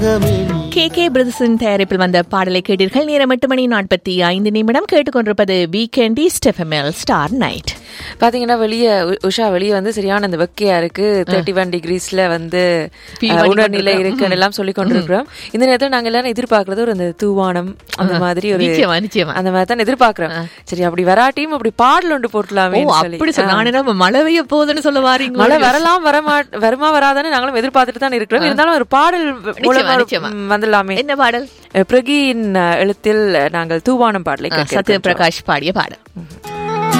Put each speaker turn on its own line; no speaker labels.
K K பிரதர்ஸின் தயாரிப்பில் வந்த பாடலை கேட்டீர்கள் நேரம் எட்டு மணி நாற்பத்தி ஐந்து நிமிடம் கேட்டுக்கொண்டிருப்பது வீக்கெண்ட் ஸ்டெஃபமெல் ஸ்டார் நைட்
பாத்தீங்கன்னா வெளியே உஷா வெளியே வந்து சரியான அந்த வெக்கையா இருக்கு தேர்ட்டி ஒன் டிகிரிஸ்ல வந்து
Feel
அஹ்,
பண்ணி
உணர்நிலை
கொண்டிருக்கிறோம்.
இருக்குன்னு எல்லாம் சொல்லி கொண்டிருக்கிறோம் இந்த நேரத்துல நாங்க எல்லாரும் எதிர்பார்க்கறது ஒரு அந்த தூவானம் அந்த மாதிரி ஒரு
நிச்சயமா நிச்சயமா
அந்த மாதிரி தான் எதிர்பார்க்கிறோம் சரி அப்படி வராட்டியும் அப்படி பாடல் ஒன்று
ஓ
போட்டலாமே
அப்படி சொல்ல நான் என்ன மழை பெய்ய போகுதுன்னு சொல்ல வாரீங்க
மழை வரலாம் வரமா வருமா வராதான்னு நாங்களும் எதிர்பார்த்துட்டு தான் இருக்கிறோம் இருந்தாலும் ஒரு பாடல் மூலமா ஒரு-
நிச்சயமா.
ம், வந்துடலாமே
என்ன பாடல்
அஹ், பிரகியின் அஹ், எழுத்தில் நாங்கள் தூவானம் பாடலை
ஆ,
கேட்க
சத்ய பிரகாஷ் பாடிய பாடல்